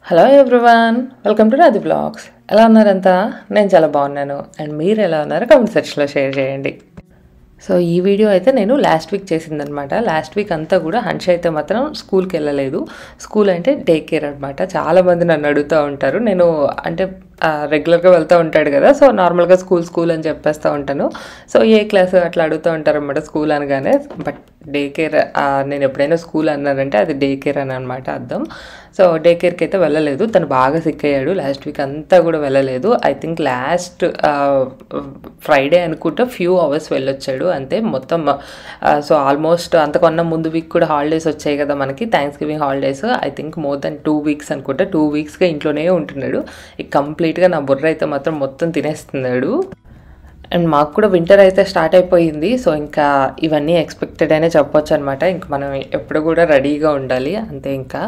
Hello everyone welcome to Radhi blogs ఎలా ఉన్నారంతా నేను చాలా బాగున్నాను అండ్ మీరు ఎలా ఉన్నారో కామెంట్ సెక్షన్లో షేర్ చేయండి సో ఈ వీడియో అయితే నేను లాస్ట్ వీక్ చేసిందనమాట లాస్ట్ వీక్ అంతా కూడా హన్ష అయితే మాత్రం స్కూల్కి వెళ్ళలేదు స్కూల్ అంటే డే కేర్ అనమాట చాలామంది నన్ను అడుగుతూ ఉంటారు నేను అంటే రెగ్యులర్గా వెళ్తూ ఉంటాడు కదా సో నార్మల్గా స్కూల్ స్కూల్ అని చెప్పేస్తూ ఉంటాను సో ఏ క్లాస్ అట్లా అడుగుతూ ఉంటారు అనమాట స్కూల్ అనగానే బట్ డే కేర్ నేను ఎప్పుడైనా స్కూల్ అన్నానంటే అది డే కేర్ అని అనమాట అర్థం సో డే కేర్కి అయితే వెళ్ళలేదు తను బాగా సిక్ అయ్యాడు లాస్ట్ వీక్ అంతా కూడా వెళ్ళలేదు ఐ థింక్ లాస్ట్ ఫ్రైడే అనుకుంటా ఫ్యూ అవర్స్ వెళ్ళొచ్చాడు అంతే మొత్తం సో ఆల్మోస్ట్ అంతకన్నా ముందు వీక్ కూడా హాలిడేస్ వచ్చాయి కదా మనకి Thanksgiving holidays I think more than two weeks అనుకుంటా టూ వీక్స్గా ఇంట్లోనే ఉంటున్నాడు ఇక కంప్లీట్గా నా బుర్ర అయితే మాత్రం మొత్తం తినేస్తున్నాడు అండ్ మాకు కూడా వింటర్ అయితే స్టార్ట్ అయిపోయింది సో ఇంకా ఇవన్నీ ఎక్స్పెక్టెడ్ అనే చెప్పొచ్చు అనమాట ఇంక మనం ఎప్పుడు కూడా రెడీగా ఉండాలి అంతే ఇంకా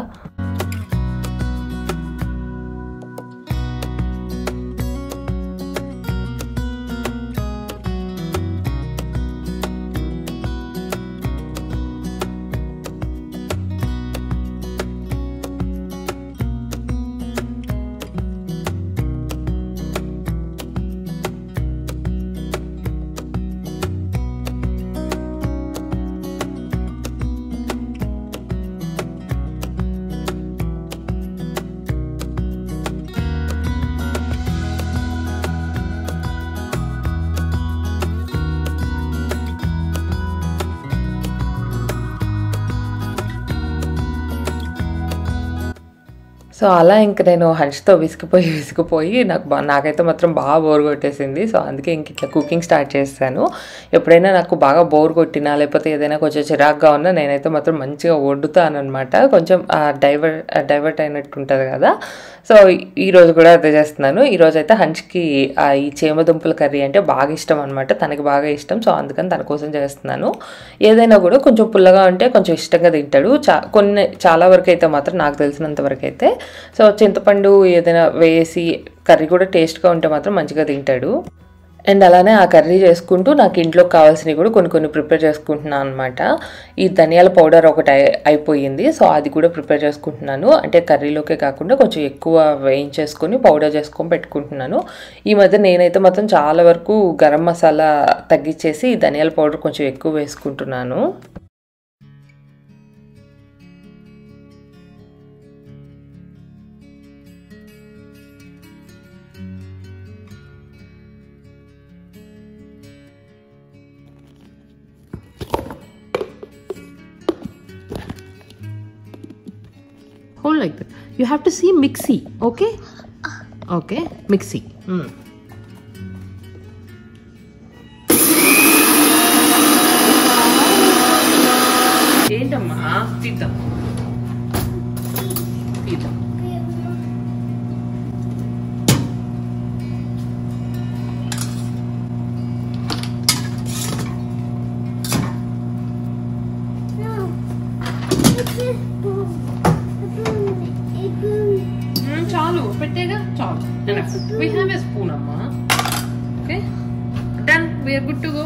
సో అలా ఇంక నేను హన్ష్తో విసిగిపోయి విసిగిపోయి నాకు బా నాకైతే మాత్రం బాగా బోర్ కొట్టేసింది సో అందుకే ఇంక ఇట్లా కుకింగ్ స్టార్ట్ చేస్తాను ఎప్పుడైనా నాకు బాగా బోర్ కొట్టినా లేకపోతే ఏదైనా కొంచెం చిరాగ్గా ఉన్నా నేనైతే మాత్రం మంచిగా వండుతాను అనమాట కొంచెం డైవర్ట్ డైవర్ట్ అయినట్టు ఉంటుంది కదా సో ఈరోజు కూడా అదే చేస్తున్నాను ఈరోజు అయితే హన్ష్కి ఈ చేమదుంపల కర్రీ అంటే బాగా ఇష్టం అనమాట తనకి బాగా ఇష్టం సో అందుకని తన కోసం చేస్తున్నాను ఏదైనా కూడా కొంచెం పుల్లగా ఉంటే కొంచెం ఇష్టంగా తింటాడు చా కొన్ని చాలా వరకు అయితే మాత్రం నాకు తెలిసినంత వరకు అయితే సో చింతపండు ఏదైనా వేసి కర్రీ కూడా టేస్ట్గా ఉంటే మాత్రం మంచిగా తింటాడు అండ్ అలానే ఆ కర్రీ చేసుకుంటూ నాకు ఇంట్లోకి కావాల్సినవి కూడా కొన్ని కొన్ని ప్రిపేర్ చేసుకుంటున్నాను అనమాట ఈ ధనియాల పౌడర్ ఒకటి అయిపోయింది సో అది కూడా ప్రిపేర్ చేసుకుంటున్నాను అంటే కర్రీలోకే కాకుండా కొంచెం ఎక్కువ వేయించేసుకొని పౌడర్ చేసుకొని పెట్టుకుంటున్నాను ఈ మధ్య నేనైతే మాత్రం చాలా వరకు గరం మసాలా తగ్గించేసి ధనియాల పౌడర్ కొంచెం ఎక్కువ వేసుకుంటున్నాను hold like that you have to see mixie okay okay mixie mm. ఏంటమ్మా తీద్దాం తీద్దాం చాలు పెట్టేగా చాలు వీ హ్యావ్ ఎ స్పూన్ అమ్మా okay done we are good to go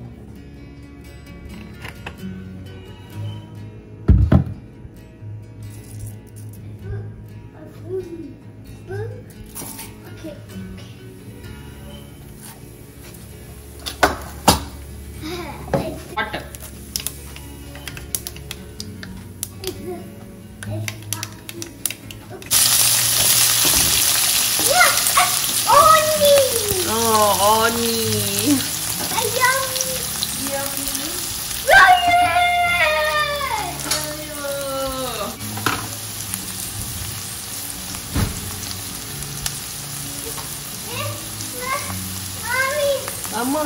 water Oh, Oni. అమ్మా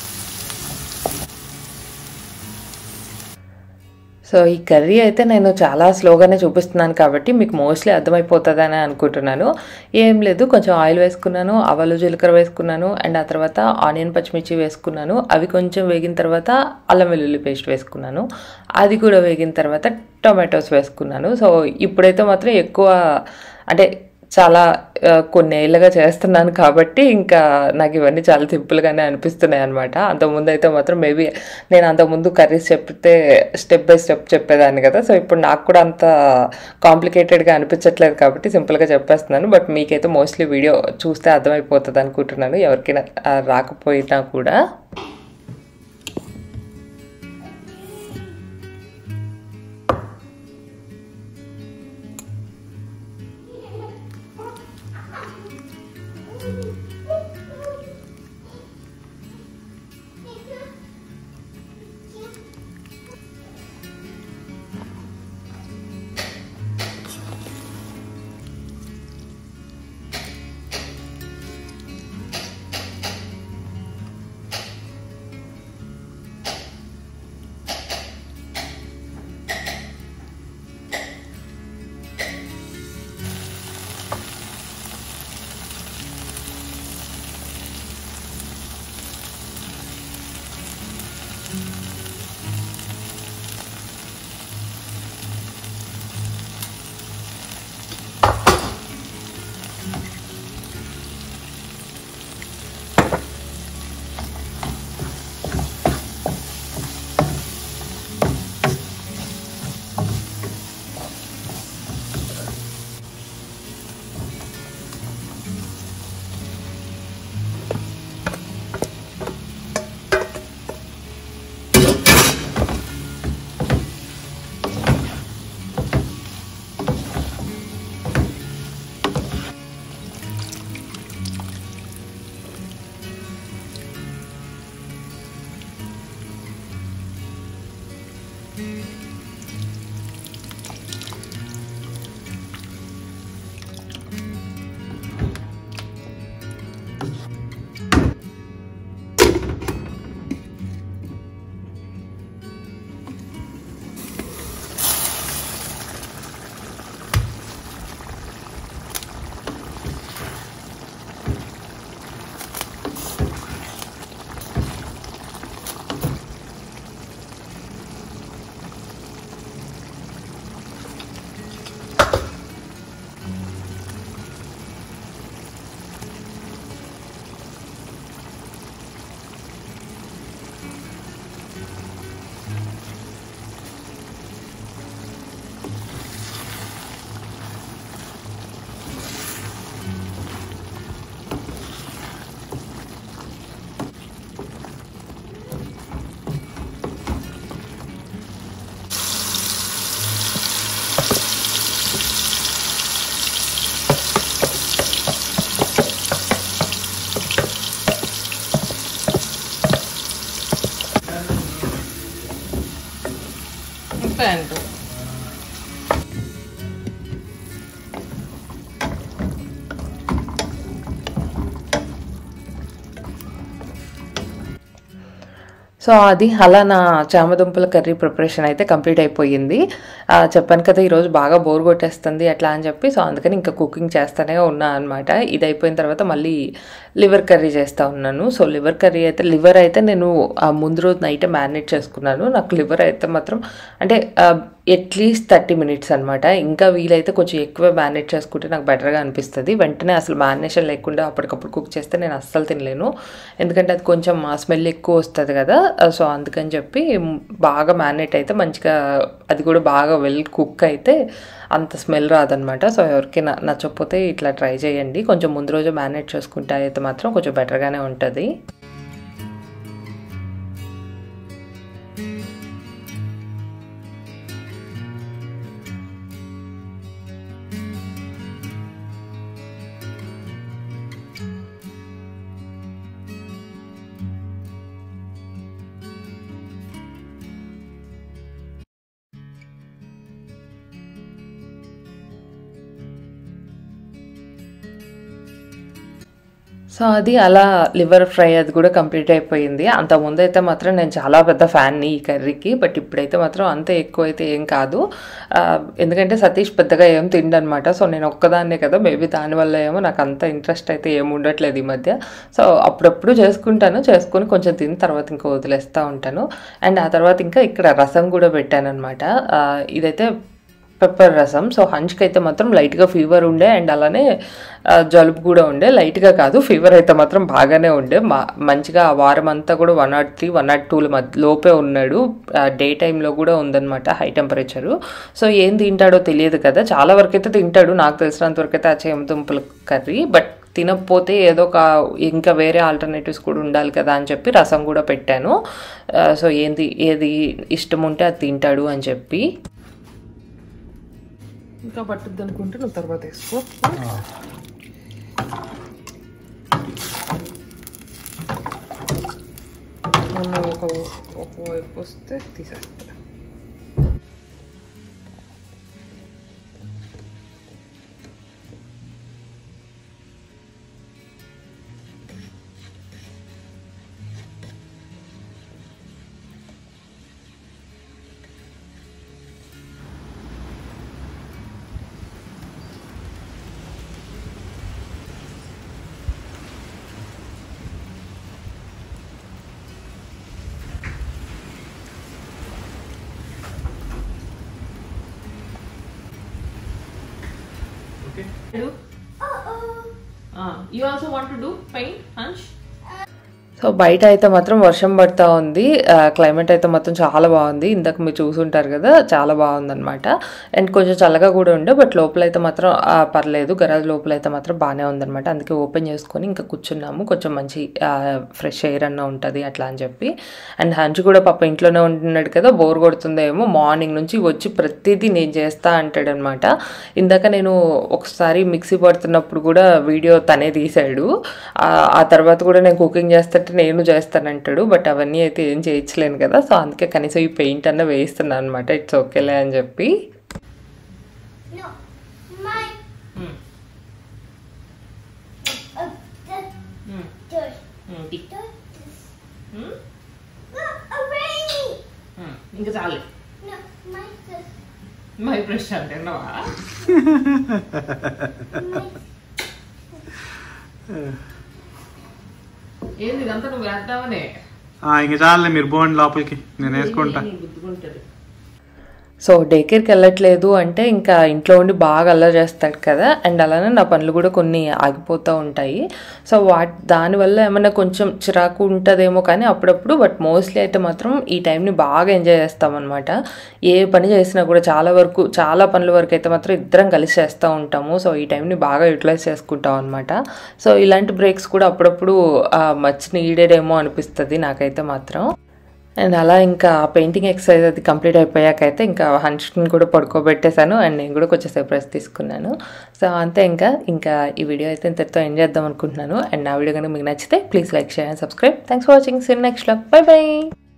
సో ఈ కర్రీ అయితే నేను చాలా స్లోగానే చూపిస్తున్నాను కాబట్టి మీకు మోస్ట్లీ అర్థమైపోతుందని అనుకుంటున్నాను ఏం లేదు కొంచెం ఆయిల్ వేసుకున్నాను ఆవాలు జీలకర్ర వేసుకున్నాను అండ్ ఆ తర్వాత ఆనియన్ పచ్చిమిర్చి వేసుకున్నాను అవి కొంచెం వేగిన తర్వాత అల్లం వెల్లుల్లి పేస్ట్ వేసుకున్నాను అది కూడా వేగిన తర్వాత టొమాటోస్ వేసుకున్నాను సో ఇప్పుడైతే మాత్రం ఎక్కువ అంటే చాలా ఆ, కొన్ని ఏళ్ళుగా చేస్తున్నాను కాబట్టి ఇంకా నాకు ఇవన్నీ చాలా సింపుల్గానే అనిపిస్తున్నాయి అనమాట అంతకుముందు అయితే మాత్రం మేబీ నేను అంతకుముందు కర్రీస్ చెప్తే స్టెప్ బై స్టెప్ చెప్పేదాన్ని కదా సో ఇప్పుడు నాకు కూడా అంత కాంప్లికేటెడ్గా అనిపించట్లేదు కాబట్టి సింపుల్గా చెప్పేస్తున్నాను బట్ మీకైతే మోస్ట్లీ వీడియో చూస్తే అర్థమైపోతుంది అనుకుంటున్నాను ఎవరికైనా ఆ, రాకపోయినా కూడా ప్యాంటు సో అది అలా నా చామదుంపల కర్రీ ప్రిపరేషన్ అయితే కంప్లీట్ అయిపోయింది ఆ, చెప్పాను కదా ఈరోజు బాగా బోర్ కొట్టేస్తుంది అట్లా అని చెప్పి సో అందుకని ఇంకా కుకింగ్ చేస్తూనే ఉన్నా అనమాట ఇది అయిపోయిన తర్వాత మళ్ళీ లివర్ కర్రీ చేస్తూ ఉన్నాను సో లివర్ కర్రీ అయితే లివర్ అయితే నేను ఆ ముందు రోజు నైట్ మ్యారినేట్ చేసుకున్నాను నాకు లివర్ అయితే మాత్రం అంటే అట్లీస్ట్ థర్టీ మినిట్స్ అనమాట ఇంకా వీలైతే కొంచెం ఎక్కువ మ్యారినేట్ చేసుకుంటే నాకు బెటర్గా అనిపిస్తుంది వెంటనే అసలు మ్యారినేషన్ లేకుండా అప్పటికప్పుడు కుక్ చేస్తే నేను అస్సలు తినలేను ఎందుకంటే అది కొంచెం ఆ స్మెల్ ఎక్కువ వస్తుంది కదా సో అందుకని చెప్పి బాగా మ్యారినేట్ అయితే మంచిగా అది కూడా బాగా వెల్ కుక్ అయితే అంత స్మెల్ రాదనమాట సో ఎవరికైనా నచ్చకపోతే ఇట్లా ట్రై చేయండి కొంచెం ముందు రోజు మ్యారినేట్ చేసుకుంటే అయితే మాత్రం కొంచెం బెటర్గానే ఉంటుంది సో అది అలా లివర్ ఫ్రై అది కూడా కంప్లీట్ అయిపోయింది అంత ముందు అయితే మాత్రం నేను చాలా పెద్ద ఫ్యాన్ని ఈ కర్రీకి బట్ ఇప్పుడైతే మాత్రం అంత ఎక్కువ అయితే ఏం కాదు ఆ, ఎందుకంటే సతీష్ పెద్దగా ఏం తిండనమాట సో నేను ఒక్కదాన్నే కదా మేబీ దానివల్ల ఏమో నాకు అంత ఇంట్రెస్ట్ అయితే ఏమి ఉండట్లేదు ఈ మధ్య సో అప్పుడప్పుడు చేసుకుంటాను చేసుకొని కొంచెం తిని తర్వాత ఇంకా వదిలేస్తూ ఉంటాను అండ్ ఆ తర్వాత ఇంకా ఇక్కడ రసం కూడా పెట్టాను అనమాట ఇదైతే పెప్పర్ రసం సో హంచ్కి అయితే మాత్రం లైట్గా ఫీవర్ ఉండే అండ్ అలానే ఆ, జలుబు కూడా ఉండే లైట్గా కాదు ఫీవర్ అయితే మాత్రం బాగానే ఉండే మా మంచిగా ఆ వారం అంతా కూడా one naught three one naught టూల మధ్య లోపే ఉన్నాడు డే టైంలో కూడా ఉందన్నమాట హై టెంపరేచరు సో ఏం తింటాడో తెలియదు కదా చాలా వరకు అయితే తింటాడు నాకు తెలిసినంత వరకు అయితే ఆ చేమ దుంపల కర్రీ బట్ తినకపోతే ఏదో ఒక ఇంకా వేరే ఆల్టర్నేటివ్స్ కూడా ఉండాలి కదా అని చెప్పి రసం కూడా పెట్టాను ఆ, సో ఏంది ఏది ఇష్టం ఉంటే అది తింటాడు అని చెప్పి ఇంకా పట్టుద్ది అనుకుంటే నువ్వు తర్వాత వేసుకో మొన్న ఒక ఒక వైపు వస్తే తీసేస్తా You also want to do paint, Hansh? So బయట అయితే మాత్రం వర్షం పడతా ఉంది క్లైమేట్ అయితే మాత్రం చాలా బాగుంది ఇందాక మీరు చూసుంటారు కదా చాలా బాగుందన్నమాట అండ్ కొంచెం చల్లగా కూడా ఉండే బట్ లోపల అయితే మాత్రం ఆ, పర్లేదు గరాజ్ లోపల అయితే మాత్రం బాగానే ఉందన్నమాట అందుకే ఓపెన్ చేసుకొని ఇంకా కూర్చున్నాము కొంచెం మంచి ఫ్రెష్ ఎయిర్ అన్న ఉంటుంది అట్లా అని చెప్పి అండ్ హంచు కూడా పాప ఇంట్లోనే ఉంటున్నాడు కదా బోర్ కొడుతుందేమో మార్నింగ్ నుంచి వచ్చి ప్రతిదీ నేను చేస్తా అంటాడనమాట ఇందాక నేను ఒకసారి మిక్సీ పడుతున్నప్పుడు కూడా వీడియో తనే తీశాడు ఆ ఆ తర్వాత కూడా నేను కుకింగ్ చేస్తుంటే నేను చేస్తానంటాడు బట్ అవన్నీ అయితే ఏం చేయించలేను కదా సో అందుకే కనీసం ఈ పెయింట్ అన్న వేయిస్తున్నాను అనమాట ఇట్స్ ఓకేలే అని చెప్పి No, my. Hmm. Uh, the Hmm. dirt. Hmm. టీ. Dirt. This. Hmm? Uh, a rainy. Hmm. ఇంకా చాలే No, my this. My brush అంటున్నావా ఏంది ఇదంతా నువ్వు వేద్దామనే ఆ, ఇంక చాలే మీరు పోండి లోపలికి నేను వేసుకుంటా గుద్దుకుంటది సో డే కేర్కి వెళ్ళట్లేదు అంటే ఇంకా ఇంట్లో ఉండి బాగా అల్లరి చేస్తాడు కదా అండ్ అలానే నా పనులు కూడా కొన్ని ఆగిపోతూ ఉంటాయి సో వాటి దానివల్ల ఏమైనా కొంచెం చిరాకు ఉంటుందేమో కానీ అప్పుడప్పుడు బట్ మోస్ట్లీ అయితే మాత్రం ఈ టైంని బాగా ఎంజాయ్ చేస్తామన్నమాట ఏ పని చేసినా కూడా చాలా వరకు చాలా పనుల వరకు అయితే మాత్రం ఇద్దరం కలిసి చేస్తూ ఉంటాము సో ఈ టైంని బాగా యూటిలైజ్ చేసుకుంటాం అనమాట సో ఇలాంటి బ్రేక్స్ కూడా అప్పుడప్పుడు మచ్ నీడెడ్ ఏమో అనిపిస్తుంది నాకైతే మాత్రం అండ్ అలా ఇంకా పెయింటింగ్ ఎక్సర్సైజ్ అది కంప్లీట్ అయిపోయాకైతే ఇంకా హన్స్ని కూడా పడుకోబెట్టేశాను అండ్ నేను కూడా కొంచెం సేపు రెస్ట్ తీసుకున్నాను సో అంతే ఇంకా ఇంకా ఈ వీడియో అయితే ఇంతటితో ఎంజాయ్ చేద్దాం అనుకుంటున్నాను అండ్ నా వీడియో కనుక మీకు నచ్చితే please like share and subscribe thanks for watching see in next bye by